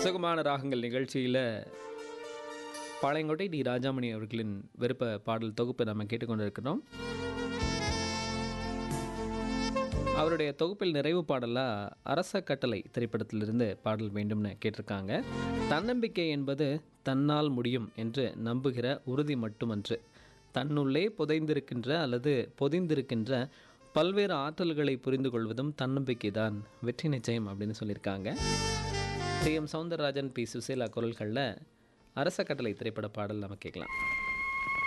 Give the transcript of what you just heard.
சுகமான ராகங்கள் நிகழ்ச்சியில் பாளையங்கோட்டை டி ராஜாமணி அவர்களின் விருப்ப பாடல் தொகுப்பு நம்ம கேட்டுக்கொண்டிருக்கிறோம் அவருடைய தொகுப்பில் நிறைவு பாடலாக அரச கட்டளை திரைப்படத்திலிருந்து பாடல் வேண்டும்னு கேட்டிருக்காங்க தன்னம்பிக்கை என்பது தன்னால் முடியும் என்று நம்புகிற உறுதி மட்டுமன்று தன்னுள்ளே புதைந்திருக்கின்ற அல்லது பொதிந்திருக்கின்ற பல்வேறு ஆற்றல்களை புரிந்து கொள்வதும் தன்னம்பிக்கை தான் வெற்றி நிச்சயம் அப்படின்னு சொல்லியிருக்காங்க T M Soundararajan P Susheela குரல்களில் அரச கட்டளை திரைப்பட பாடல் நம்ம கேட்கலாம்